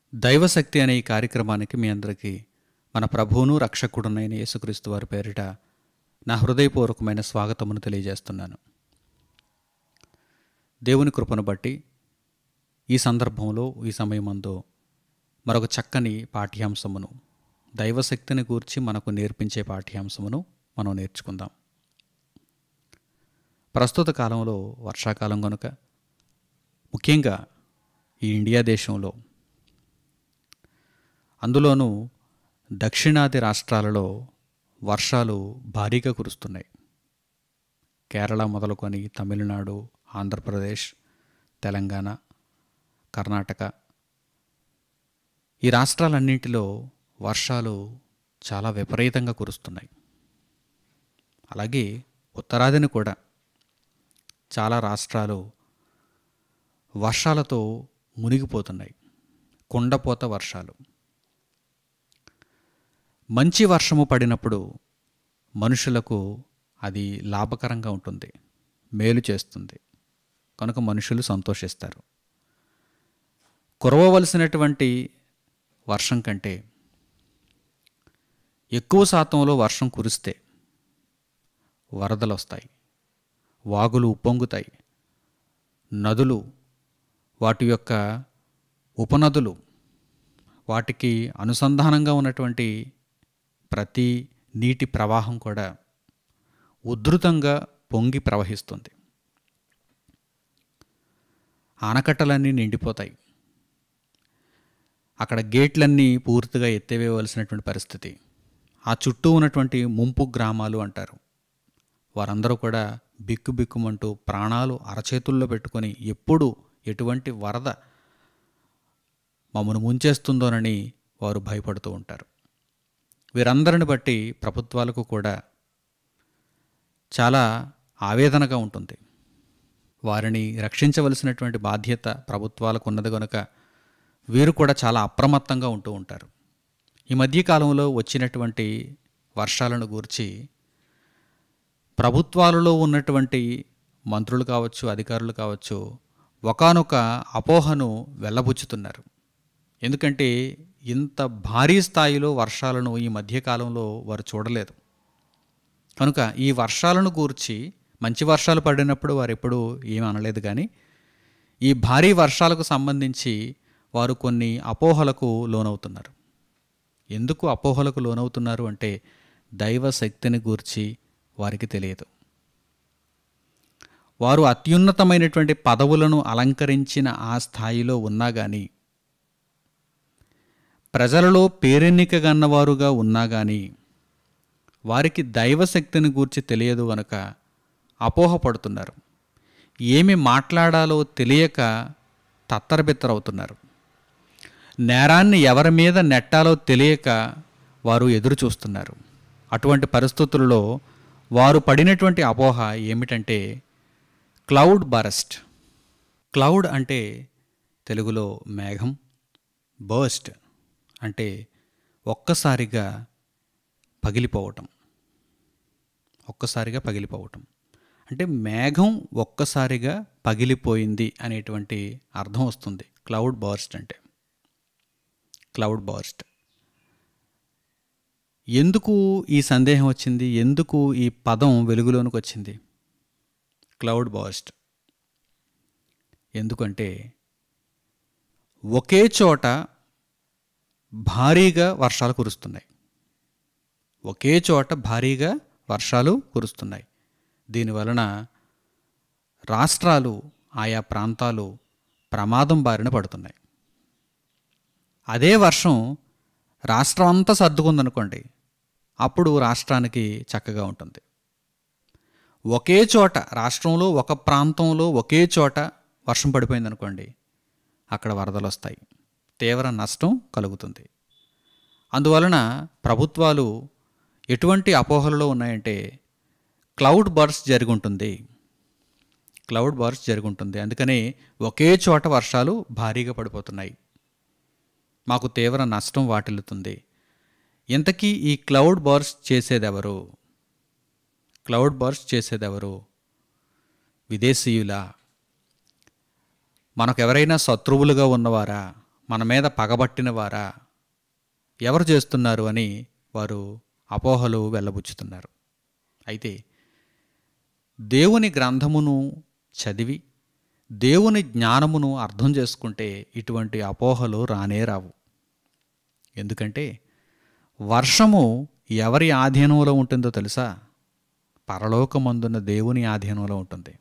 దైవశక్తి అనే ఈ కార్యక్రమానికి మీ అందరికీ మన ప్రభువును రక్షకుడునైన యేసుక్రీస్తు వారి పేరిట నా హృదయపూర్వకమైన స్వాగతమును తెలియజేస్తున్నాను దేవుని కృపను బట్టి ఈ సందర్భంలో ఈ సమయమందు మరొక చక్కని పాఠ్యాంశమును దైవశక్తిని గూర్చి మనకు నేర్పించే పాఠ్యాంశమును మనం నేర్చుకుందాం ప్రస్తుత కాలంలో వర్షాకాలం కనుక ముఖ్యంగా ఈ ఇండియా దేశంలో అందులోనూ దక్షిణాది రాష్ట్రాలలో వర్షాలు భారీగా కురుస్తున్నాయి కేరళ మొదలుకొని తమిళనాడు ఆంధ్రప్రదేశ్ తెలంగాణ కర్ణాటక ఈ రాష్ట్రాలన్నింటిలో వర్షాలు చాలా విపరీతంగా కురుస్తున్నాయి అలాగే ఉత్తరాదిని కూడా చాలా రాష్ట్రాలు వర్షాలతో మునిగిపోతున్నాయి కుండపోత వర్షాలు మంచి వర్షము పడినప్పుడు మనుషులకు అది లాభకరంగా ఉంటుంది మేలు చేస్తుంది కనుక మనుషులు సంతోషిస్తారు కురవవలసినటువంటి వర్షం కంటే ఎక్కువ శాతంలో వర్షం కురిస్తే వరదలు వస్తాయి వాగులు ఉప్పొంగుతాయి నదులు వాటి యొక్క ఉపనదులు వాటికి అనుసంధానంగా ఉన్నటువంటి ప్రతి నీటి ప్రవాహం కూడా ఉధృతంగా పొంగి ప్రవహిస్తుంది ఆనకట్టలన్నీ నిండిపోతాయి అక్కడ గేట్లన్నీ పూర్తిగా ఎత్తివేయవలసినటువంటి పరిస్థితి ఆ చుట్టూ ఉన్నటువంటి ముంపు గ్రామాలు అంటారు వారందరూ కూడా బిక్కు బిక్కుమంటూ ప్రాణాలు అరచేతుల్లో పెట్టుకొని ఎప్పుడు ఎటువంటి వరద మమ్మను ముంచేస్తుందోనని వారు భయపడుతూ ఉంటారు వీరందరిని బట్టి ప్రభుత్వాలకు కూడా చాలా ఆవేదనగా ఉంటుంది వారిని రక్షించవలసినటువంటి బాధ్యత ప్రభుత్వాలకు ఉన్నది కనుక వీరు కూడా చాలా అప్రమత్తంగా ఉంటూ ఉంటారు ఈ మధ్యకాలంలో వచ్చినటువంటి వర్షాలను గూర్చి ప్రభుత్వాలలో ఉన్నటువంటి మంత్రులు కావచ్చు అధికారులు కావచ్చు ఒకనొక అపోహను వెళ్ళబుచ్చుతున్నారు ఎందుకంటే ఇంత భారీ స్థాయిలో వర్షాలను ఈ మధ్యకాలంలో వారు చూడలేదు కనుక ఈ వర్షాలను గూర్చి మంచి వర్షాలు పడినప్పుడు వారు ఎప్పుడూ ఏమీ అనలేదు కానీ ఈ భారీ వర్షాలకు సంబంధించి వారు కొన్ని అపోహలకు లోనవుతున్నారు ఎందుకు అపోహలకు లోనవుతున్నారు అంటే దైవ శక్తిని గూర్చి వారికి తెలియదు వారు అత్యున్నతమైనటువంటి పదవులను అలంకరించిన ఆ స్థాయిలో ఉన్నా కానీ ప్రజలలో పేరెన్నికగన్నవారుగా ఉన్నా కానీ వారికి దైవశక్తిని గూర్చి తెలియదు గనుక అపోహపడుతున్నారు ఏమి మాట్లాడాలో తెలియక తత్తరబిత్తరవుతున్నారు నేరాన్ని ఎవరి మీద నెట్టాలో తెలియక వారు ఎదురు చూస్తున్నారు అటువంటి పరిస్థితులలో వారు పడినటువంటి అపోహ ఏమిటంటే క్లౌడ్ బరస్ట్ క్లౌడ్ అంటే తెలుగులో మేఘం బర్స్ట్ అంటే ఒక్కసారిగా పగిలిపోవటం ఒక్కసారిగా పగిలిపోవటం అంటే మేఘం ఒక్కసారిగా పగిలిపోయింది అనేటువంటి అర్థం వస్తుంది క్లౌడ్ బర్స్ట్ అంటే క్లౌడ్ బర్స్ట్ ఎందుకు ఈ సందేహం వచ్చింది ఎందుకు ఈ పదం వెలుగులోనికి వచ్చింది క్లౌడ్ బర్స్ట్ ఎందుకంటే ఒకే చోట భారీగా వర్షాలు కురుస్తున్నాయి ఒకే చోట భారీగా వర్షాలు కురుస్తున్నాయి దీనివలన రాష్ట్రాలు ఆయా ప్రాంతాలు ప్రమాదం బారిన పడుతున్నాయి అదే వర్షం రాష్ట్రం అంతా సర్దుకుందనుకోండి అప్పుడు రాష్ట్రానికి చక్కగా ఉంటుంది ఒకే చోట రాష్ట్రంలో ఒక ప్రాంతంలో ఒకే చోట వర్షం పడిపోయిందనుకోండి అక్కడ వరదలు వస్తాయి తీవ్ర నష్టం కలుగుతుంది అందువలన ప్రభుత్వాలు ఎటువంటి అపోహలలో ఉన్నాయంటే క్లౌడ్ బర్స్ జరిగి ఉంటుంది క్లౌడ్ బర్స్ జరిగి ఉంటుంది అందుకని ఒకే చోట వర్షాలు భారీగా పడిపోతున్నాయి మాకు తీవ్ర నష్టం వాటిల్లుతుంది ఇంతకీ ఈ క్లౌడ్ బర్స్ చేసేదెవరు క్లౌడ్ బర్స్ చేసేదెవరు విదేశీయులా మనకు ఎవరైనా శత్రువులుగా ఉన్నవారా మన మీద పగబట్టిన వారా ఎవరు చేస్తున్నారు అని వారు అపోహలు వెళ్ళబుచ్చుతున్నారు అయితే దేవుని గ్రంథమును చదివి దేవుని జ్ఞానమును అర్థం చేసుకుంటే ఇటువంటి అపోహలు రానే రావు ఎందుకంటే వర్షము ఎవరి ఆధీనంలో ఉంటుందో తెలుసా పరలోకమందున్న దేవుని ఆధీనంలో ఉంటుంది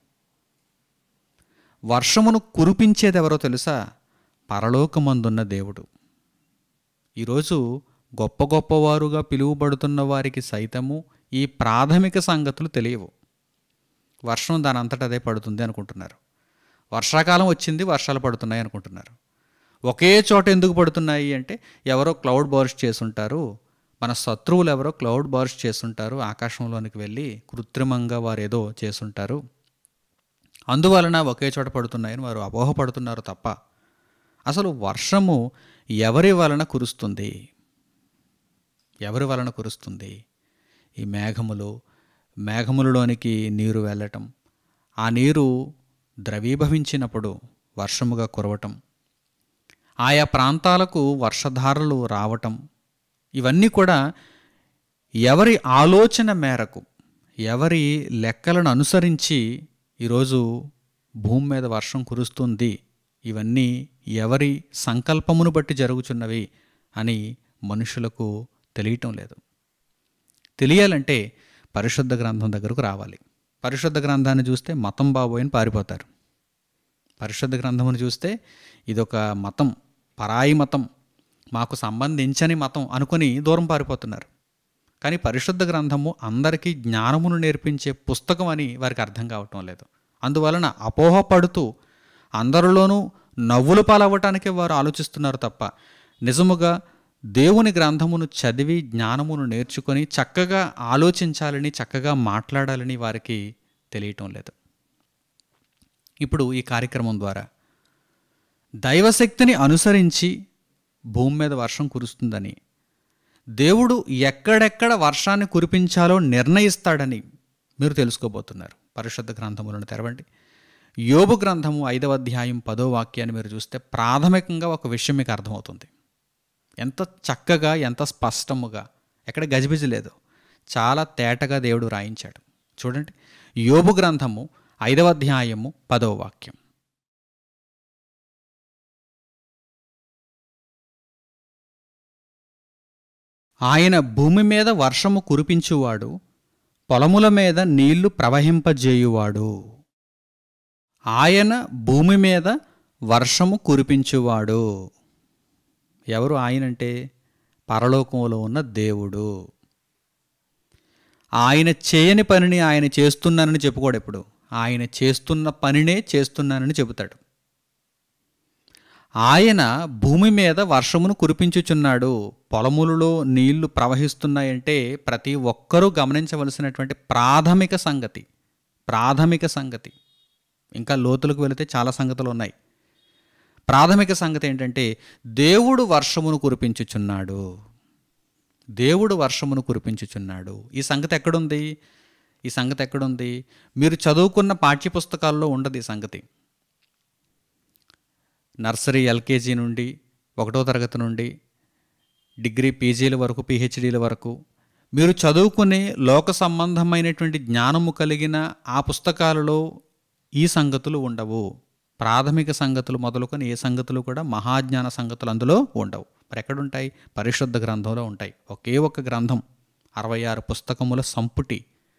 వర్షమును కురిపించేది ఎవరో తెలుసా పరలోకమందున్న దేవుడు ఈరోజు గొప్ప గొప్పవారుగా పిలువబడుతున్న వారికి సైతము ఈ ప్రాథమిక సంగతులు తెలియవు వర్షం దాని అంతటా అదే పడుతుంది అనుకుంటున్నారు వర్షాకాలం వచ్చింది వర్షాలు పడుతున్నాయి అనుకుంటున్నారు ఒకే చోట ఎందుకు పడుతున్నాయి అంటే ఎవరో క్లౌడ్ బర్స్ట్ చేసుంటారు మన శత్రువులు ఎవరో క్లౌడ్ బర్స్ట్ చేసుంటారు ఆకాశంలోనికి వెళ్ళి కృత్రిమంగా వారు ఏదో చేసుంటారు అందువలన ఒకే చోట పడుతున్నాయని వారు అపోహపడుతున్నారు తప్ప అసలు వర్షము ఎవరి వలన కురుస్తుంది ఎవరి వలన కురుస్తుంది ఈ మేఘములు మేఘములలోనికి నీరు వెళ్ళటం ఆ నీరు ద్రవీభవించినప్పుడు వర్షముగా కురవటం ఆయా ప్రాంతాలకు వర్షధారలు రావటం ఇవన్నీ కూడా ఎవరి ఆలోచన మేరకు ఎవరి లెక్కలను అనుసరించి ఈరోజు భూమి మీద వర్షం కురుస్తుంది ఇవన్నీ ఎవరి సంకల్పమును బట్టి జరుగుచున్నవి అని మనుషులకు తెలియటం లేదు తెలియాలంటే పరిశుద్ధ గ్రంథం దగ్గరకు రావాలి పరిశుద్ధ గ్రంథాన్ని చూస్తే మతం బాబోయని పారిపోతారు పరిశుద్ధ గ్రంథమును చూస్తే ఇదొక మతం పరాయి మతం మాకు సంబంధించని మతం అనుకుని దూరం పారిపోతున్నారు కానీ పరిశుద్ధ గ్రంథము అందరికీ జ్ఞానమును నేర్పించే పుస్తకం అని వారికి అర్థం కావటం లేదు అందువలన అపోహపడుతూ అందరిలోనూ నవ్వులు పాలవ్వటానికే వారు ఆలోచిస్తున్నారు తప్ప నిజముగా దేవుని గ్రంథమును చదివి జ్ఞానమును నేర్చుకొని చక్కగా ఆలోచించాలని చక్కగా మాట్లాడాలని వారికి తెలియటం లేదు ఇప్పుడు ఈ కార్యక్రమం ద్వారా దైవశక్తిని అనుసరించి భూమి మీద వర్షం కురుస్తుందని దేవుడు ఎక్కడెక్కడ వర్షాన్ని కురిపించాలో నిర్ణయిస్తాడని మీరు తెలుసుకోబోతున్నారు పరిశుద్ధ గ్రంథములను తెరవండి యోబు గ్రంథము ఐదవ అధ్యాయం పదో వాక్యాన్ని మీరు చూస్తే ప్రాథమికంగా ఒక విషయం మీకు అర్థమవుతుంది ఎంత చక్కగా ఎంత స్పష్టముగా ఎక్కడ గజిబిజి లేదు చాలా తేటగా దేవుడు రాయించాడు చూడండి యోబు గ్రంథము ఐదవ అధ్యాయము పదవ వాక్యం ఆయన భూమి మీద వర్షము కురిపించువాడు పొలముల మీద నీళ్లు ప్రవహింపజేయువాడు ఆయన భూమి మీద వర్షము కురిపించువాడు ఎవరు ఆయనంటే పరలోకంలో ఉన్న దేవుడు ఆయన చేయని పనిని ఆయన చేస్తున్నానని చెప్పుకోడు ఎప్పుడు ఆయన చేస్తున్న పనినే చేస్తున్నానని చెబుతాడు ఆయన భూమి మీద వర్షమును కురిపించుచున్నాడు పొలములలో నీళ్లు ప్రవహిస్తున్నాయంటే ప్రతి ఒక్కరూ గమనించవలసినటువంటి ప్రాథమిక సంగతి ప్రాథమిక సంగతి ఇంకా లోతులకు వెళితే చాలా సంగతులు ఉన్నాయి ప్రాథమిక సంగతి ఏంటంటే దేవుడు వర్షమును కురిపించుచున్నాడు దేవుడు వర్షమును కురిపించుచున్నాడు ఈ సంగతి ఎక్కడుంది ఈ సంగతి ఎక్కడుంది మీరు చదువుకున్న పాఠ్యపుస్తకాల్లో ఉండదు ఈ సంగతి నర్సరీ ఎల్కేజీ నుండి ఒకటో తరగతి నుండి డిగ్రీ పీజీల వరకు పిహెచ్డీల వరకు మీరు చదువుకునే లోక సంబంధమైనటువంటి జ్ఞానము కలిగిన ఆ పుస్తకాలలో ఈ సంగతులు ఉండవు ప్రాథమిక సంగతులు మొదలుకొని ఏ సంగతులు కూడా మహాజ్ఞాన సంగతులు అందులో ఉండవు మరి ఎక్కడుంటాయి పరిశుద్ధ గ్రంథంలో ఉంటాయి ఒకే ఒక గ్రంథం అరవై ఆరు పుస్తకముల సంపుటి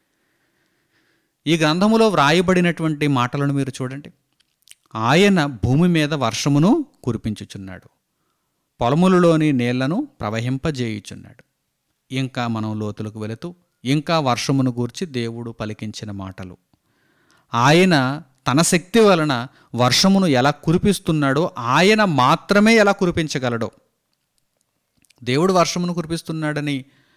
ఈ గ్రంథములో వ్రాయబడినటువంటి మాటలను మీరు చూడండి ఆయన భూమి మీద వర్షమును కురిపించుచున్నాడు పొలములలోని నీళ్లను ప్రవహింపజేయుచున్నాడు ఇంకా మనం లోతులకు వెళుతూ ఇంకా వర్షమును గూర్చి దేవుడు పలికించిన మాటలు ఆయన తన శక్తి వలన వర్షమును ఎలా కురిపిస్తున్నాడో ఆయన మాత్రమే ఎలా కురిపించగలడో దేవుడు వర్షమును కురిపిస్తున్నాడని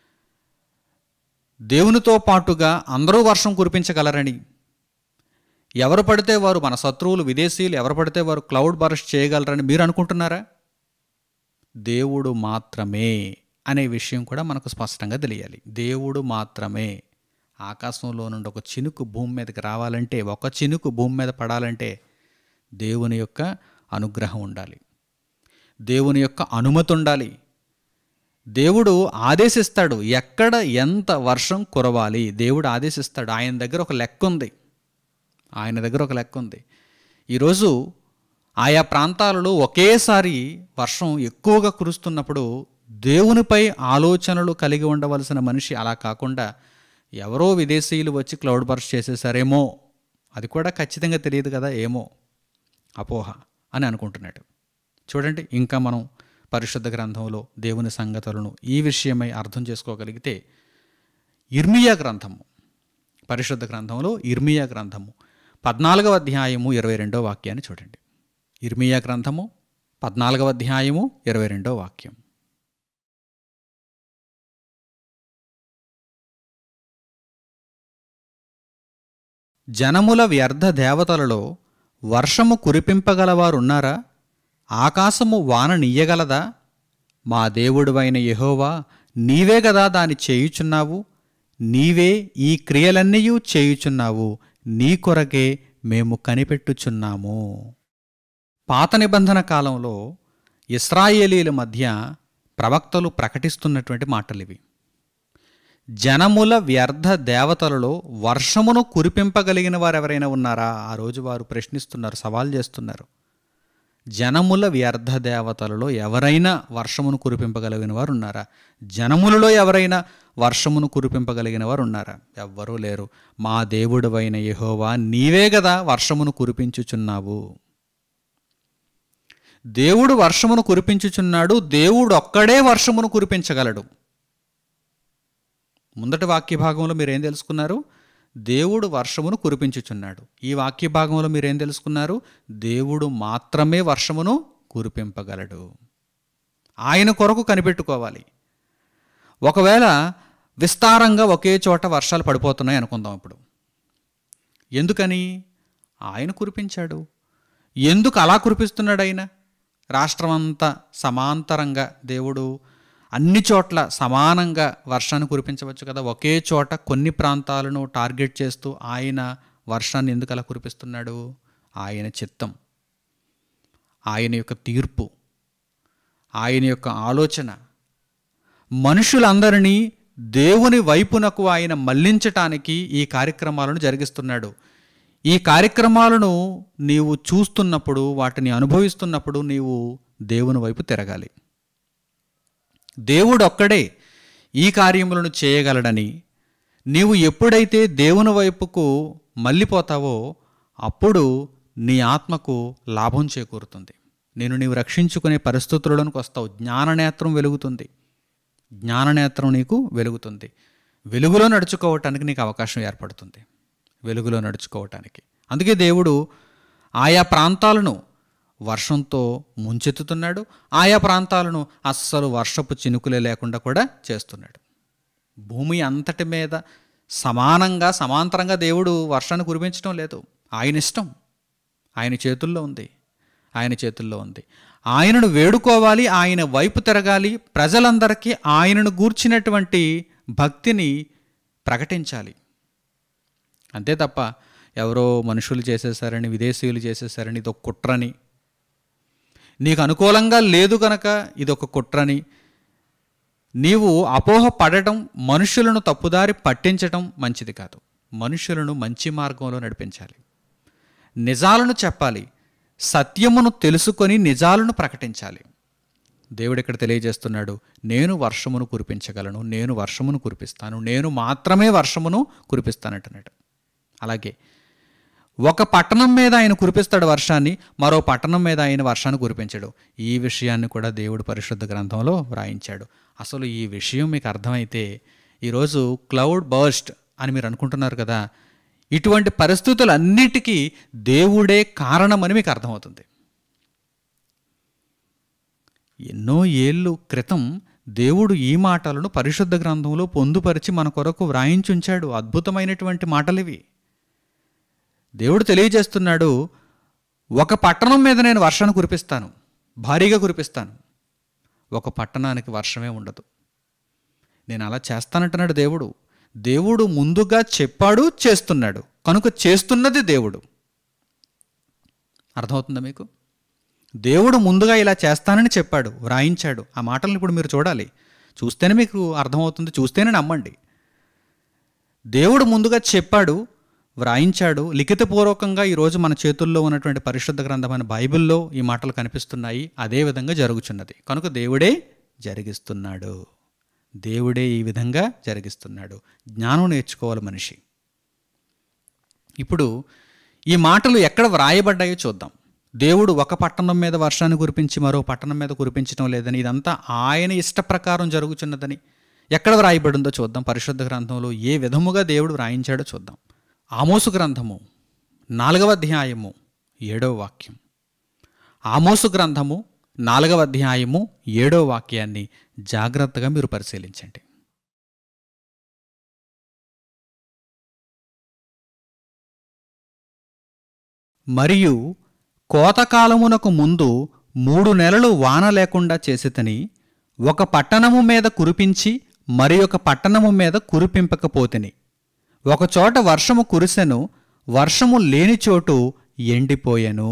దేవునితో పాటుగా అందరూ వర్షం కురిపించగలరని ఎవరు పడితే వారు మన శత్రువులు విదేశీయులు ఎవరు పడితే వారు క్లౌడ్ బర్స్ట్ చేయగలరని మీరు అనుకుంటున్నారా దేవుడు మాత్రమే అనే విషయం కూడా మనకు స్పష్టంగా తెలియాలి దేవుడు మాత్రమే ఆకాశంలో నుండి ఒక చినుకు భూమి మీదకి రావాలంటే ఒక చినుకు భూమి మీద పడాలంటే దేవుని యొక్క అనుగ్రహం ఉండాలి దేవుని యొక్క అనుమతి ఉండాలి దేవుడు ఆదేశిస్తాడు ఎక్కడ ఎంత వర్షం కురవాలి దేవుడు ఆదేశిస్తాడు ఆయన దగ్గర ఒక లెక్క ఉంది ఆయన దగ్గర ఒక లెక్క ఉంది ఈరోజు ఆయా ప్రాంతాలలో ఒకేసారి వర్షం ఎక్కువగా కురుస్తున్నప్పుడు దేవునిపై ఆలోచనలు కలిగి ఉండవలసిన మనిషి అలా కాకుండా ఎవరో విదేశీయులు వచ్చి క్లౌడ్ బర్స్ట్ చేసేసారేమో అది కూడా ఖచ్చితంగా తెలియదు కదా ఏమో అపోహ అని అనుకుంటున్నాడు చూడండి ఇంకా మనం పరిశుద్ధ గ్రంథంలో దేవుని సంగతులను ఈ విషయమై అర్థం చేసుకోగలిగితే ఇర్మియా గ్రంథము పరిశుద్ధ గ్రంథంలో ఇర్మియా గ్రంథము పద్నాలుగవ అధ్యాయము ఇరవై రెండో వాక్యాన్ని చూడండి ఇర్మియా గ్రంథము పద్నాలుగవ అధ్యాయము ఇరవై రెండో వాక్యం జనముల వ్యర్థ దేవతలలో వర్షము కురిపింపగలవారున్నారా ఆకాశము వాన నీయగలదా మా దేవుడువైన యెహోవా నీవే గదా దాని చేయుచున్నావు నీవే ఈ క్రియలన్నీయూ చేయుచున్నావు నీ కొరకే మేము కనిపెట్టుచున్నాము పాత నిబంధన కాలంలో ఇస్రాయేలీల మధ్య ప్రవక్తలు ప్రకటిస్తున్నటువంటి మాటలివి జనముల వ్యర్థ దేవతలలో వర్షమును కురిపింపగలిగిన వారు ఎవరైనా ఉన్నారా ఆ రోజు వారు ప్రశ్నిస్తున్నారు సవాల్ చేస్తున్నారు జనముల వ్యర్థ దేవతలలో ఎవరైనా వర్షమును కురిపింపగలిగిన వారు ఉన్నారా జనములలో ఎవరైనా వర్షమును కురిపింపగలిగిన వారు ఉన్నారా ఎవ్వరూ లేరు మా దేవుడవైన యెహోవా నీవే కదా వర్షమును కురిపించుచున్నావు దేవుడు వర్షమును కురిపించుచున్నాడు దేవుడు ఒక్కడే వర్షమును కురిపించగలడు ముందటి వాక్య భాగంలో మీరేం తెలుసుకున్నారు దేవుడు వర్షమును కురిపించుచున్నాడు ఈ వాక్య భాగంలో మీరేం తెలుసుకున్నారు దేవుడు మాత్రమే వర్షమును కురిపింపగలడు ఆయన కొరకు కనిపెట్టుకోవాలి ఒకవేళ విస్తారంగా ఒకే చోట వర్షాలు పడిపోతున్నాయి అనుకుందాం ఇప్పుడు ఎందుకని ఆయన కురిపించాడు ఎందుకు అలా కురిపిస్తున్నాడు ఆయన రాష్ట్రమంతా సమాంతరంగా దేవుడు అన్ని చోట్ల సమానంగా వర్షాన్ని కురిపించవచ్చు కదా ఒకే చోట కొన్ని ప్రాంతాలను టార్గెట్ చేస్తూ ఆయన వర్షాన్ని ఎందుకు అలా కురిపిస్తున్నాడు ఆయన చిత్తం ఆయన యొక్క తీర్పు ఆయన యొక్క ఆలోచన మనుషులందరినీ దేవుని వైపునకు ఆయన మళ్లించటానికి ఈ కార్యక్రమాలను జరిగిస్తున్నాడు ఈ కార్యక్రమాలను నీవు చూస్తున్నప్పుడు వాటిని అనుభవిస్తున్నప్పుడు నీవు దేవుని వైపు తిరగాలి దేవుడు ఒక్కడే ఈ కార్యములను చేయగలడని నీవు ఎప్పుడైతే దేవుని వైపుకు మళ్ళీపోతావో అప్పుడు నీ ఆత్మకు లాభం చేకూరుతుంది నేను నీవు రక్షించుకునే పరిస్థితులలోనికి వస్తావు జ్ఞాననేత్రం వెలుగుతుంది జ్ఞాననేత్రం నీకు వెలుగుతుంది వెలుగులో నడుచుకోవటానికి నీకు అవకాశం ఏర్పడుతుంది వెలుగులో నడుచుకోవటానికి అందుకే దేవుడు ఆయా ప్రాంతాలను వర్షంతో ముంచెత్తుతున్నాడు ఆయా ప్రాంతాలను అస్సలు వర్షపు చినుకులే లేకుండా కూడా చేస్తున్నాడు భూమి అంతటి మీద సమానంగా సమాంతరంగా దేవుడు వర్షాన్ని కురిపించడం లేదు ఆయన ఇష్టం ఆయన చేతుల్లో ఉంది ఆయన చేతుల్లో ఉంది ఆయనను వేడుకోవాలి ఆయన వైపు తిరగాలి ప్రజలందరికీ ఆయనను గూర్చినటువంటి భక్తిని ప్రకటించాలి అంతే తప్ప ఎవరో మనుషులు చేసేసారని విదేశీయులు చేసేసారని ఇది ఒక కుట్రని నీకు అనుకూలంగా లేదు కనుక ఇది ఒక కుట్రని నీవు అపోహ పడటం మనుషులను తప్పుదారి పట్టించటం మంచిది కాదు మనుషులను మంచి మార్గంలో నడిపించాలి నిజాలను చెప్పాలి సత్యమును తెలుసుకొని నిజాలను ప్రకటించాలి దేవుడు ఇక్కడ తెలియజేస్తున్నాడు నేను వర్షమును కురిపించగలను నేను వర్షమును కురిపిస్తాను నేను మాత్రమే వర్షమును కురిపిస్తానంటున్నాడు అలాగే ఒక పట్టణం మీద ఆయన కురిపిస్తాడు వర్షాన్ని మరో పట్టణం మీద ఆయన వర్షాన్ని కురిపించడు ఈ విషయాన్ని కూడా దేవుడు పరిశుద్ధ గ్రంథంలో వ్రాయించాడు అసలు ఈ విషయం మీకు అర్థమైతే ఈరోజు క్లౌడ్ బర్స్ట్ అని మీరు అనుకుంటున్నారు కదా ఇటువంటి పరిస్థితులన్నిటికీ దేవుడే కారణమని మీకు అర్థమవుతుంది ఎన్నో ఏళ్ళు క్రితం దేవుడు ఈ మాటలను పరిశుద్ధ గ్రంథంలో పొందుపరిచి మన కొరకు వ్రాయించుంచాడు అద్భుతమైనటువంటి మాటలివి దేవుడు తెలియజేస్తున్నాడు ఒక పట్టణం మీద నేను వర్షాన్ని కురిపిస్తాను భారీగా కురిపిస్తాను ఒక పట్టణానికి వర్షమే ఉండదు నేను అలా చేస్తానంటున్నాడు దేవుడు దేవుడు ముందుగా చెప్పాడు చేస్తున్నాడు కనుక చేస్తున్నది దేవుడు అర్థమవుతుందా మీకు దేవుడు ముందుగా ఇలా చేస్తానని చెప్పాడు వ్రాయించాడు ఆ మాటలను ఇప్పుడు మీరు చూడాలి చూస్తేనే మీకు అర్థమవుతుంది చూస్తేనే నమ్మండి దేవుడు ముందుగా చెప్పాడు వ్రాయించాడు లిఖితపూర్వకంగా ఈరోజు మన చేతుల్లో ఉన్నటువంటి పరిశుద్ధ గ్రంథమైన బైబిల్లో ఈ మాటలు కనిపిస్తున్నాయి అదే విధంగా జరుగుచున్నది కనుక దేవుడే జరిగిస్తున్నాడు దేవుడే ఈ విధంగా జరిగిస్తున్నాడు జ్ఞానం నేర్చుకోవాలి మనిషి ఇప్పుడు ఈ మాటలు ఎక్కడ వ్రాయబడ్డాయో చూద్దాం దేవుడు ఒక పట్టణం మీద వర్షాన్ని కురిపించి మరో పట్టణం మీద కురిపించడం లేదని ఇదంతా ఆయన ఇష్ట ప్రకారం జరుగుచున్నదని ఎక్కడ వ్రాయబడిందో చూద్దాం పరిశుద్ధ గ్రంథంలో ఏ విధముగా దేవుడు వ్రాయించాడో చూద్దాం ఆమోసు గ్రంథము నాలుగవ అధ్యాయము ఏడవ వాక్యం ఆమోసు గ్రంథము నాలుగవ అధ్యాయము ఏడవ వాక్యాన్ని జాగ్రత్తగా మీరు పరిశీలించండి మరియు కోతకాలమునకు ముందు మూడు నెలలు వాన లేకుండా చేసితని ఒక పట్టణము మీద కురిపించి మరి ఒక పట్టణము మీద కురిపింపకపోతిని ఒకచోట వర్షము కురిసెను వర్షము లేని చోటు ఎండిపోయెను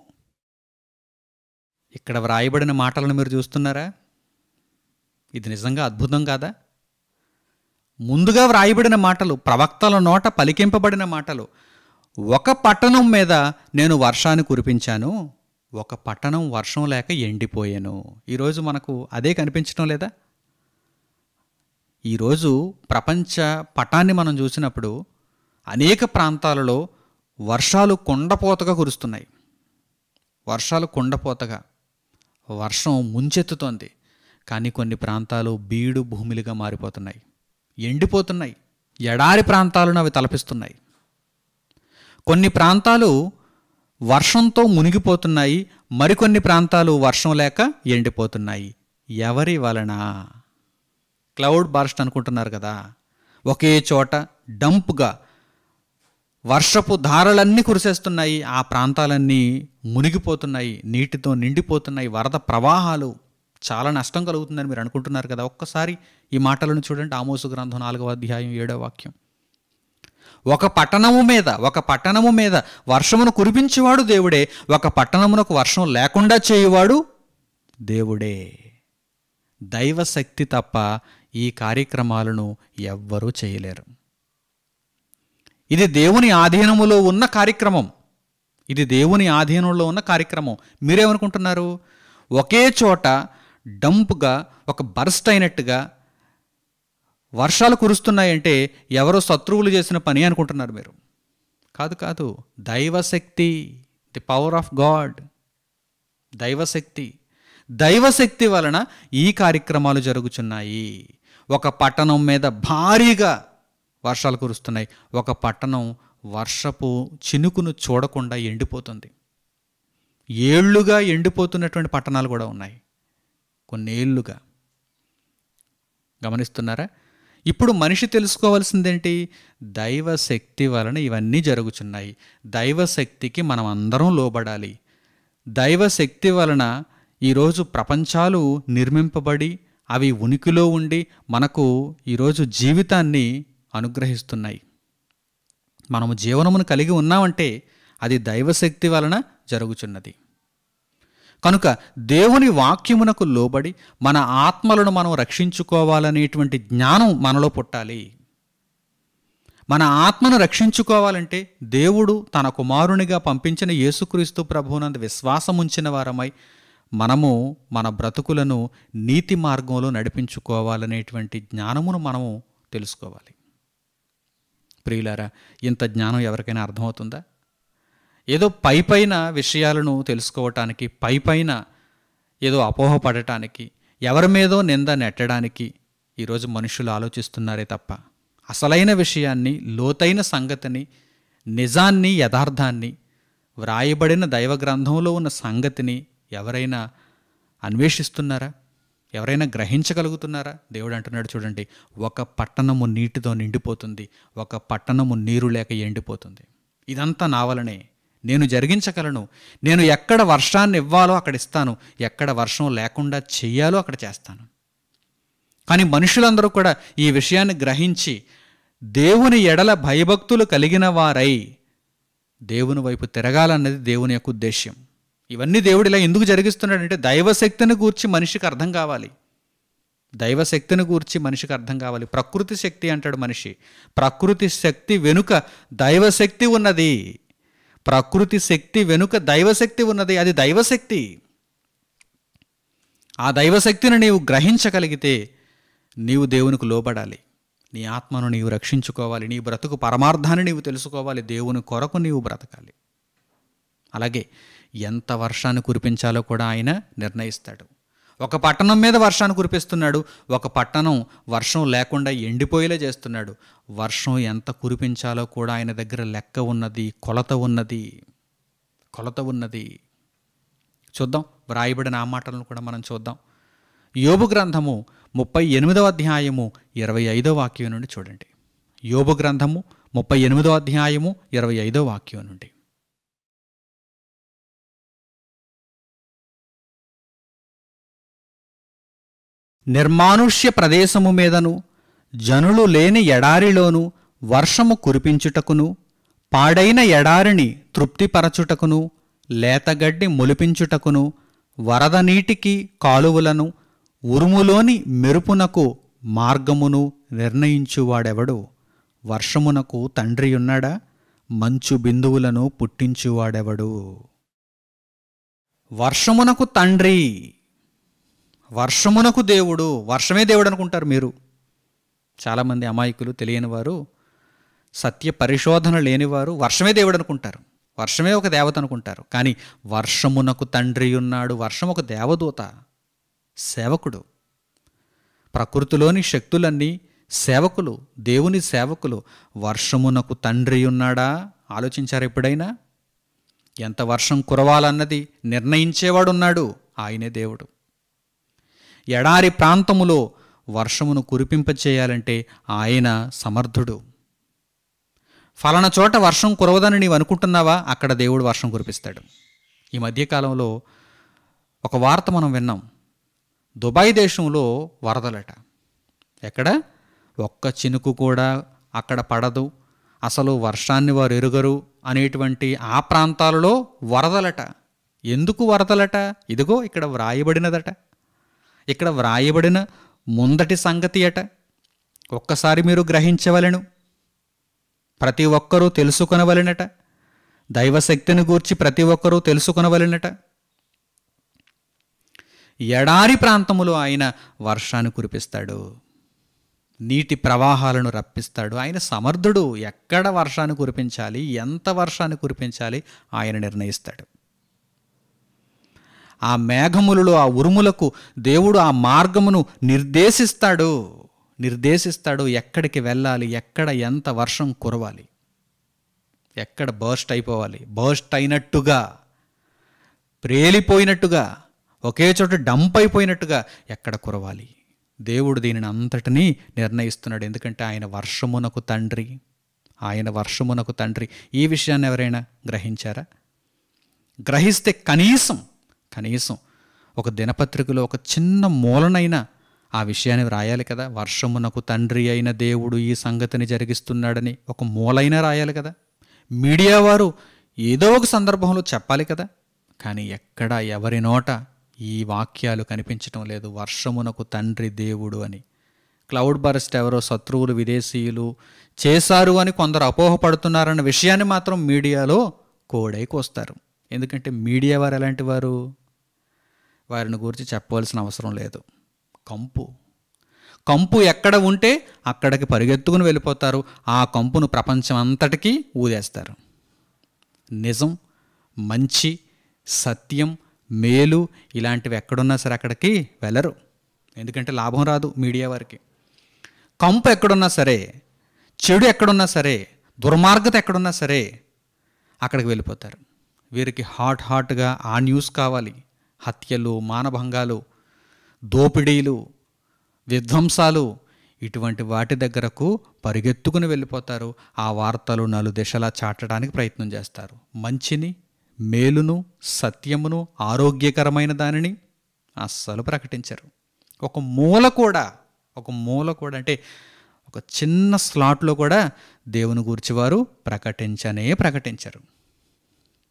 ఇక్కడ వ్రాయబడిన మాటలను మీరు చూస్తున్నారా ఇది నిజంగా అద్భుతం కాదా ముందుగా వ్రాయబడిన మాటలు ప్రవక్తల నోట పలికింపబడిన మాటలు ఒక పట్టణం మీద నేను వర్షాన్ని కురిపించాను ఒక పట్టణం వర్షం లేక ఎండిపోయాను ఈరోజు మనకు అదే కనిపించడం లేదా ఈరోజు ప్రపంచ పటాన్ని మనం చూసినప్పుడు అనేక ప్రాంతాలలో వర్షాలు కొండపోతగా కురుస్తున్నాయి వర్షాలు కొండపోతగా వర్షం ముంచెత్తుతోంది కానీ కొన్ని ప్రాంతాలు బీడు భూమిలుగా మారిపోతున్నాయి ఎండిపోతున్నాయి ఎడారి ప్రాంతాలను అవి తలపిస్తున్నాయి కొన్ని ప్రాంతాలు వర్షంతో మునిగిపోతున్నాయి మరికొన్ని ప్రాంతాలు వర్షం లేక ఎండిపోతున్నాయి ఎవరి వలన క్లౌడ్ బార్స్ట్ అనుకుంటున్నారు కదా ఒకే చోట డంప్గా వర్షపు ధారలన్నీ కురిసేస్తున్నాయి ఆ ప్రాంతాలన్నీ మునిగిపోతున్నాయి నీటితో నిండిపోతున్నాయి వరద ప్రవాహాలు చాలా నష్టం కలుగుతుందని మీరు అనుకుంటున్నారు కదా ఒక్కసారి ఈ మాటలను చూడండి ఆమోసు గ్రంథం నాలుగవ అధ్యాయం ఏడవ వాక్యం ఒక పట్టణము మీద ఒక పట్టణము మీద వర్షమును కురిపించేవాడు దేవుడే ఒక పట్టణమునకు వర్షం లేకుండా చేయువాడు దేవుడే దైవశక్తి తప్ప ఈ కార్యక్రమాలను ఎవ్వరూ చేయలేరు ఇది దేవుని ఆధీనములో ఉన్న కార్యక్రమం ఇది దేవుని ఆధీనంలో ఉన్న కార్యక్రమం మీరేమనుకుంటున్నారు ఒకే చోట డంప్గా ఒక బర్స్ట్ అయినట్టుగా వర్షాలు కురుస్తున్నాయంటే ఎవరో శత్రువులు చేసిన పని అనుకుంటున్నారు మీరు కాదు కాదు దైవశక్తి ది పవర్ ఆఫ్ గాడ్ దైవశక్తి దైవశక్తి వలన ఈ కార్యక్రమాలు జరుగుచున్నాయి ఒక పట్టణం మీద భారీగా వర్షాలు కురుస్తున్నాయి ఒక పట్టణం వర్షపు చినుకును చూడకుండా ఎండిపోతుంది ఏళ్లుగా ఎండిపోతున్నటువంటి పట్టణాలు కూడా ఉన్నాయి కొన్నేళ్లుగా గమనిస్తున్నారా ఇప్పుడు మనిషి తెలుసుకోవాల్సిందేంటి దైవశక్తి వలన ఇవన్నీ జరుగుచున్నాయి దైవశక్తికి మనం అందరం లోబడాలి దైవశక్తి వలన ఈరోజు ప్రపంచాలు నిర్మింపబడి అవి ఉనికిలో ఉండి మనకు ఈరోజు జీవితాన్ని అనుగ్రహిస్తున్నాయి మనము జీవనమును కలిగి ఉన్నామంటే అది దైవశక్తి వలన జరుగుచున్నది కనుక దేవుని వాక్యమునకు లోబడి మన ఆత్మలను మనం రక్షించుకోవాలనేటువంటి జ్ఞానం మనలో పుట్టాలి మన ఆత్మను రక్షించుకోవాలంటే దేవుడు తన కుమారునిగా పంపించిన యేసుక్రీస్తు ప్రభువునందు విశ్వాసం ఉంచిన వారమై మనము మన బ్రతుకులను నీతి మార్గంలో నడిపించుకోవాలనేటువంటి జ్ఞానమును మనము తెలుసుకోవాలి ప్రియులారా ఇంత జ్ఞానం ఎవరికైనా అర్థమవుతుందా ఏదో పై పైన విషయాలను తెలుసుకోవటానికి పై పైన ఏదో అపోహపడటానికి ఎవరి మీదో నింద నెట్టడానికి ఈరోజు మనుషులు ఆలోచిస్తున్నారే తప్ప అసలైన విషయాన్ని లోతైన సంగతిని నిజాన్ని యథార్థాన్ని వ్రాయబడిన దైవ గ్రంథంలో ఉన్న సంగతిని ఎవరైనా అన్వేషిస్తున్నారా ఎవరైనా గ్రహించగలుగుతున్నారా దేవుడు అంటున్నాడు చూడండి ఒక పట్టణము నీటితో నిండిపోతుంది ఒక పట్టణము నీరు లేక ఎండిపోతుంది ఇదంతా నా వలనే నేను జరిగించగలను నేను ఎక్కడ వర్షాన్ని ఇవ్వాలో అక్కడ ఇస్తాను ఎక్కడ వర్షం లేకుండా చెయ్యాలో అక్కడ చేస్తాను కానీ మనుషులందరూ కూడా ఈ విషయాన్ని గ్రహించి దేవుని ఎడల భయభక్తులు కలిగిన వారై దేవుని వైపు తిరగాలన్నది దేవుని యొక్క ఉద్దేశ్యం ఇవన్నీ దేవుడు ఇలా ఎందుకు జరిగిస్తున్నాడంటే దైవశక్తిని గూర్చి మనిషికి అర్థం కావాలి దైవశక్తిని గూర్చి మనిషికి అర్థం కావాలి ప్రకృతి శక్తి అంటాడు మనిషి ప్రకృతి శక్తి వెనుక దైవశక్తి ఉన్నది ప్రకృతి శక్తి వెనుక దైవశక్తి ఉన్నది అది దైవశక్తి ఆ దైవశక్తిని నీవు గ్రహించగలిగితే నీవు దేవునికి లోబడాలి నీ ఆత్మను నీవు రక్షించుకోవాలి నీ బ్రతుకు పరమార్థాన్ని నీవు తెలుసుకోవాలి దేవుని కొరకు నీవు బ్రతకాలి అలాగే ఎంత వర్షాన్ని కురిపించాలో కూడా ఆయన నిర్ణయిస్తాడు ఒక పట్టణం మీద వర్షాన్ని కురిపిస్తున్నాడు ఒక పట్టణం వర్షం లేకుండా ఎండిపోయేలా చేస్తున్నాడు వర్షం ఎంత కురిపించాలో కూడా ఆయన దగ్గర లెక్క ఉన్నది కొలత ఉన్నది కొలత ఉన్నది చూద్దాం వ్రాయబడిన ఆ మాటలను కూడా మనం చూద్దాం యోబు గ్రంథము ముప్పై ఎనిమిదవ అధ్యాయము ఇరవై ఐదో వాక్యం నుండి చూడండి యోబు గ్రంథము ముప్పై ఎనిమిదో అధ్యాయము ఇరవై ఐదో వాక్యం నుండి నిర్మానుష్య ప్రదేశము మీదను జనులు లేని ఎడారిలోను వర్షము కురిపించుటకును పాడైన ఎడారిని తృప్తిపరచుటకును లేతగడ్డి మొలిపించుటకును వరద నీటికి కాలువలను ఉరుములోని మెరుపునకు మార్గమును నిర్ణయించువాడెవడు వర్షమునకు తండ్రి ఉన్నాడా మంచు బిందువులను పుట్టించువాడెవడు వర్షమునకు తండ్రి వర్షమునకు దేవుడు వర్షమే దేవుడు అనుకుంటారు మీరు చాలామంది అమాయకులు తెలియని వారు సత్య పరిశోధన లేనివారు వర్షమే దేవుడు అనుకుంటారు వర్షమే ఒక దేవత అనుకుంటారు కానీ వర్షమునకు తండ్రి ఉన్నాడు వర్షం ఒక దేవదూత సేవకుడు ప్రకృతిలోని శక్తులన్నీ సేవకులు దేవుని సేవకులు వర్షమునకు తండ్రి ఉన్నాడా ఆలోచించారు ఎప్పుడైనా ఎంత వర్షం కురవాలన్నది నిర్ణయించేవాడున్నాడు ఆయనే దేవుడు ఎడారి ప్రాంతములో వర్షమును కురిపింపచేయాలంటే ఆయన సమర్థుడు ఫలానా చోట వర్షం కురవదని నీవు అనుకుంటున్నావా అక్కడ దేవుడు వర్షం కురిపిస్తాడు ఈ మధ్యకాలంలో ఒక వార్త మనం విన్నాం దుబాయ్ దేశంలో వరదలట ఎక్కడ ఒక్క చినుకు కూడా అక్కడ పడదు అసలు వర్షాన్ని వారు ఎరుగరు అనేటువంటి ఆ ప్రాంతాలలో వరదలట ఎందుకు వరదలట ఇదిగో ఇక్కడ వ్రాయబడినదట ఇక్కడ వ్రాయబడిన ముందటి సంగతి అట ఒక్కసారి మీరు గ్రహించవలెను ప్రతి ఒక్కరూ తెలుసుకొనవలెనట దైవశక్తిని గూర్చి ప్రతి ఒక్కరూ తెలుసుకొనవలెనట ఎడారి ప్రాంతములో ఆయన వర్షాన్ని కురిపిస్తాడు నీటి ప్రవాహాలను రప్పిస్తాడు ఆయన సమర్థుడు ఎక్కడ వర్షాన్ని కురిపించాలి ఎంత వర్షాన్ని కురిపించాలి ఆయన నిర్ణయిస్తాడు ఆ మేఘములలో ఆ ఉరుములకు దేవుడు ఆ మార్గమును నిర్దేశిస్తాడు నిర్దేశిస్తాడు ఎక్కడికి వెళ్ళాలి ఎక్కడ ఎంత వర్షం కురవాలి ఎక్కడ బర్స్ట్ అయిపోవాలి బర్స్ట్ అయినట్టుగా ప్రేలిపోయినట్టుగా ఒకే చోట డంప్ అయిపోయినట్టుగా ఎక్కడ కురవాలి దేవుడు దీనిని అంతటినీ నిర్ణయిస్తున్నాడు ఎందుకంటే ఆయన వర్షమునకు తండ్రి ఆయన వర్షమునకు తండ్రి ఈ విషయాన్ని ఎవరైనా గ్రహించారా గ్రహిస్తే కనీసం కనీసం ఒక దినపత్రికలో ఒక చిన్న మూలనైనా ఆ విషయాన్ని రాయాలి కదా వర్షమునకు తండ్రి అయిన దేవుడు ఈ సంగతిని జరిగిస్తున్నాడని ఒక మూలైనా రాయాలి కదా మీడియా వారు ఏదో ఒక సందర్భంలో చెప్పాలి కదా కానీ ఎక్కడ ఎవరి నోట ఈ వాక్యాలు కనిపించటం లేదు వర్షమునకు తండ్రి దేవుడు అని క్లౌడ్ బరస్ట్ ఎవరో శత్రువులు విదేశీయులు చేశారు అని కొందరు అపోహపడుతున్నారన్న విషయాన్ని మాత్రం మీడియాలో కోడైకొస్తారు ఎందుకంటే మీడియా వారు ఎలాంటి వారు వారిని గురించి చెప్పవలసిన అవసరం లేదు కంపు కంపు ఎక్కడ ఉంటే అక్కడికి పరిగెత్తుకుని వెళ్ళిపోతారు ఆ కంపును ప్రపంచం అంతటికీ ఊదేస్తారు నిజం మంచి సత్యం మేలు ఇలాంటివి ఎక్కడున్నా సరే అక్కడికి వెళ్ళరు ఎందుకంటే లాభం రాదు మీడియా వారికి కంపు ఎక్కడున్నా సరే చెడు ఎక్కడున్నా సరే దుర్మార్గత ఎక్కడున్నా సరే అక్కడికి వెళ్ళిపోతారు వీరికి హాట్ హాట్గా ఆ న్యూస్ కావాలి హత్యలు మానభంగాలు దోపిడీలు విధ్వంసాలు ఇటువంటి వాటి దగ్గరకు పరిగెత్తుకుని వెళ్ళిపోతారు ఆ వార్తలు నలు దిశలా చాటడానికి ప్రయత్నం చేస్తారు మంచిని మేలును సత్యమును ఆరోగ్యకరమైన దానిని అస్సలు ప్రకటించరు ఒక మూల కూడా ఒక మూల కూడా అంటే ఒక చిన్న స్లాట్లో కూడా దేవుని గూర్చి వారు ప్రకటించనే ప్రకటించరు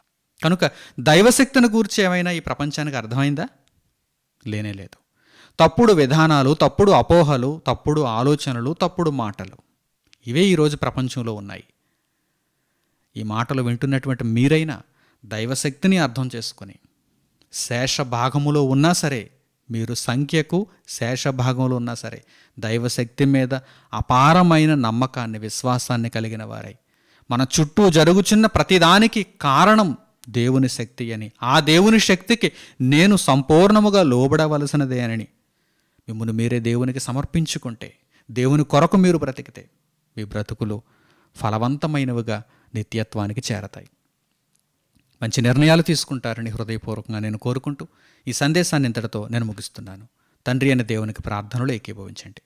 కనుక దైవశక్తిని గూర్చి ఏమైనా ఈ ప్రపంచానికి అర్థమైందా లేనే లేదు తప్పుడు విధానాలు తప్పుడు అపోహలు తప్పుడు ఆలోచనలు తప్పుడు మాటలు ఇవే ఈరోజు ప్రపంచంలో ఉన్నాయి ఈ మాటలు వింటున్నటువంటి మీరైనా దైవశక్తిని అర్థం చేసుకొని శేష భాగములో ఉన్నా సరే మీరు సంఖ్యకు శేష భాగంలో ఉన్నా సరే దైవశక్తి మీద అపారమైన నమ్మకాన్ని విశ్వాసాన్ని కలిగిన వారై మన చుట్టూ జరుగుచున్న ప్రతిదానికి కారణం దేవుని శక్తి అని ఆ దేవుని శక్తికి నేను సంపూర్ణముగా లోబడవలసినదే అని మిమ్మల్ని మీరే దేవునికి సమర్పించుకుంటే దేవుని కొరకు మీరు బ్రతికితే మీ బ్రతుకులు ఫలవంతమైనవిగా నిత్యత్వానికి చేరతాయి మంచి నిర్ణయాలు తీసుకుంటారని హృదయపూర్వకంగా నేను కోరుకుంటూ ఈ సందేశాన్ని ఇంతటితో నేను ముగిస్తున్నాను తండ్రి అనే దేవునికి ప్రార్థనలు ఏకీభవించండి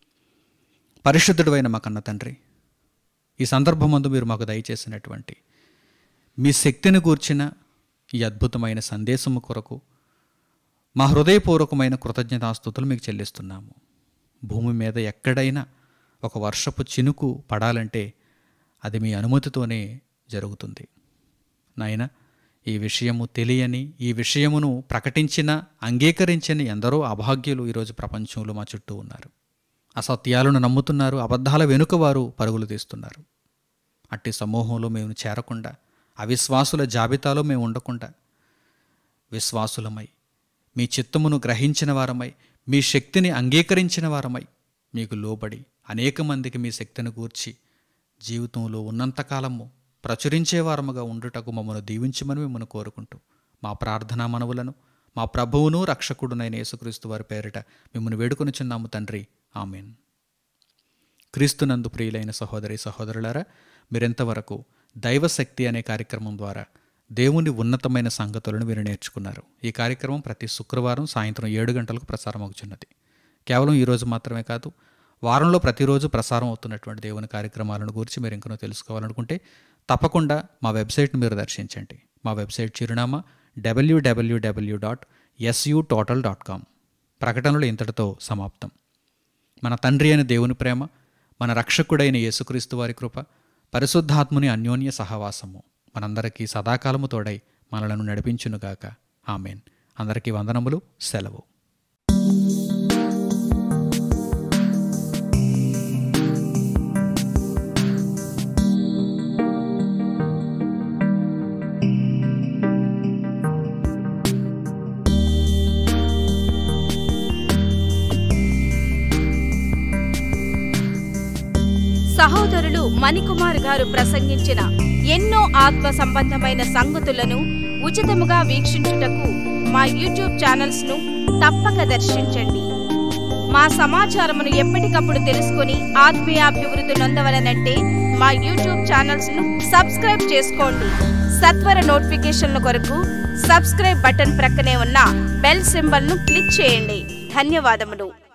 పరిశుద్ధుడైన మా కన్న తండ్రి ఈ సందర్భమందు మీరు మాకు దయచేసినటువంటి మీ శక్తిని గూర్చిన ఈ అద్భుతమైన సందేశము కొరకు మా హృదయపూర్వకమైన కృతజ్ఞతాస్థుతులు మీకు చెల్లిస్తున్నాము భూమి మీద ఎక్కడైనా ఒక వర్షపు చినుకు పడాలంటే అది మీ అనుమతితోనే జరుగుతుంది నాయన ఈ విషయము తెలియని ఈ విషయమును ప్రకటించిన అంగీకరించని ఎందరో అభాగ్యులు ఈరోజు ప్రపంచంలో మా చుట్టూ ఉన్నారు అసత్యాలను నమ్ముతున్నారు అబద్ధాల వెనుక వారు పరుగులు తీస్తున్నారు అట్టి సమూహంలో మేము చేరకుండా అవిశ్వాసుల జాబితాలో మేము ఉండకుండా విశ్వాసులమై మీ చిత్తమును గ్రహించిన వారమై మీ శక్తిని అంగీకరించిన వారమై మీకు లోబడి అనేక మందికి మీ శక్తిని గూర్చి జీవితంలో ఉన్నంతకాలము ప్రచురించే వారముగా ఉండుటకు మమ్మను దీవించమని మిమ్మల్ని కోరుకుంటూ మా ప్రార్థనా మనవులను మా ప్రభువును రక్షకుడునైన యేసుక్రీస్తు వారి పేరిట మిమ్మల్ని వేడుకొనిచున్నాము తండ్రి ఆమెన్ క్రీస్తునందు ప్రియులైన సహోదరి సహోదరులారా మీరెంతవరకు దైవశక్తి అనే కార్యక్రమం ద్వారా దేవుని ఉన్నతమైన సంగతులను మీరు నేర్చుకున్నారు ఈ కార్యక్రమం ప్రతి శుక్రవారం సాయంత్రం ఏడు గంటలకు ప్రసారం అవుతున్నది కేవలం ఈరోజు మాత్రమే కాదు వారంలో ప్రతిరోజు ప్రసారం అవుతున్నటువంటి దేవుని కార్యక్రమాలను గురించి మీరు ఇంకనూ తెలుసుకోవాలనుకుంటే తప్పకుండా మా వెబ్సైట్ని మీరు దర్శించండి మా వెబ్సైట్ చిరునామా W W W dot S U total dot com ప్రకటనలు ఇంతటితో సమాప్తం మన తండ్రి అయిన దేవుని ప్రేమ మన రక్షకుడైన యేసుక్రీస్తు వారి కృప పరిశుద్ధాత్ముని అన్యోన్య సహవాసము మనందరికీ సదాకాలము తోడై మనలను నడిపించునుగాక ఆమెన్ అందరికీ వందనములు సెలవు సహోదరులు మణికుమార్ గారు ప్రసంగించిన ఎన్నో ఆత్మ సంబంధమైన సంగతులను ఉచితముగా వీక్షించుటకు మా యూట్యూబ్ ఛానల్స్ ను తప్పక దర్శించండి మా సమాచారమును ఎప్పటికప్పుడు తెలుసుకొని ఆత్మీయాభివృద్ధి నొందవలనంటే మా యూట్యూబ్ ఛానల్స్ ను సబ్స్క్రైబ్ చేసుకోండి సత్వర నోటిఫికేషన్ల కొరకు సబ్స్క్రైబ్ బటన్ ప్రక్కనే ఉన్న బెల్ సింబల్ ను క్లిక్ చేయండి ధన్యవాదములు